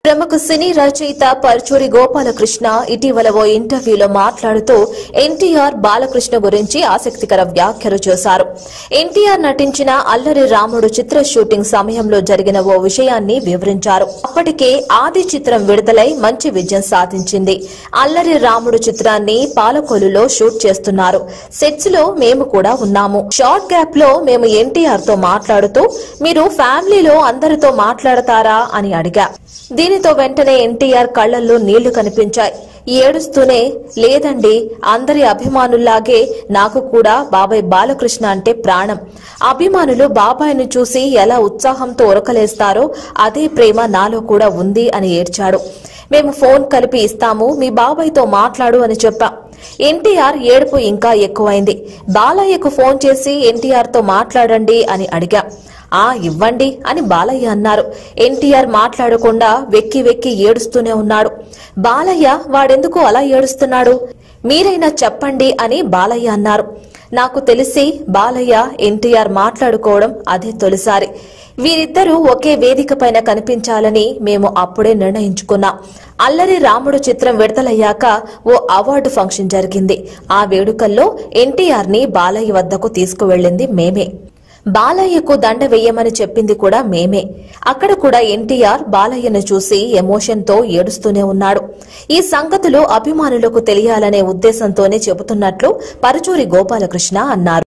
ప్రముఖ సినీ రచయిత పరుచూరి గోపాలకృష్ణ ఇటీవల ఓ ఇంటర్వ్యూలో మాట్లాడుతూ ఎన్టీఆర్ బాలకృష్ణ గురించి ఆసక్తికర వ్యాఖ్యలు చేశారు ఎన్టీఆర్ నటించిన అల్లరి రాముడు చిత్ర షూటింగ్ సమయంలో జరిగిన ఓ విషయాన్ని వివరించారు అప్పటికే ఆది చిత్రం విడుదలై మంచి విజయం సాధించింది అల్లరి రాముడు చిత్రాన్ని పాలకొలులో షూట్ చేస్తున్నారు సెట్స్ లో మేము కూడా ఉన్నాము షార్ట్ గ్యాప్ లో మేము ఎన్టీఆర్ తో మాట్లాడుతూ మీరు ఫ్యామిలీలో అందరితో మాట్లాడతారా అని అడిగా దీనితో వెంటనే ఎన్టీఆర్ కళ్లల్లో నీళ్లు కనిపించాయి ఏడుస్తూనే లేదండి అందరి అభిమానుల్లాగే నాకు కూడా బాబాయ్ బాలకృష్ణ అంటే ప్రాణం అభిమానులు బాబాయ్ను చూసి ఎలా ఉత్సాహంతో ఉరకలేస్తారో అదే ప్రేమ నాలో కూడా ఉంది అని ఏడ్చాడు మేము ఫోన్ కలిపి ఇస్తాము మీ బాబాయ్తో మాట్లాడు అని చెప్పాం ఎన్టీఆర్ ఏడుపు ఇంకా ఎక్కువైంది బాలయ్యకు ఫోన్ చేసి ఎన్టీఆర్ తో మాట్లాడండి అని అడిగా ఆ ఇవ్వండి అని బాలయ్య అన్నారు ఎన్టీఆర్ మాట్లాడకుండా వెక్కి వెక్కి ఏడుస్తూనే ఉన్నాడు బాలయ్య వాడెందుకు అలా ఏడుస్తున్నాడు మీరైనా చెప్పండి అని బాలయ్య అన్నారు నాకు తెలిసి బాలయ్య ఎన్టీఆర్ మాట్లాడుకోవడం అదే తొలిసారి వీరిద్దరూ ఒకే వేదిక పైన కనిపించాలని మేము అప్పుడే నిర్ణయించుకున్నాం అల్లరి రాముడు చిత్రం విడుదలయ్యాక ఓ అవార్డు ఫంక్షన్ జరిగింది ఆ వేడుకల్లో ఎన్టీఆర్ ని బాలయ్య వద్దకు తీసుకువెళ్ళింది మేమే బాలయ్యకు దండ వేయమని చెప్పింది కూడా మేమే అక్కడ కూడా ఎన్టీఆర్ బాలయ్యను చూసి ఎమోషన్ తో ఏడుస్తూనే ఉన్నాడు ఈ సంగతులు అభిమానులకు తెలియాలనే ఉద్దేశంతోనే చెబుతున్నట్లు పరుచూరి గోపాలకృష్ణ అన్నారు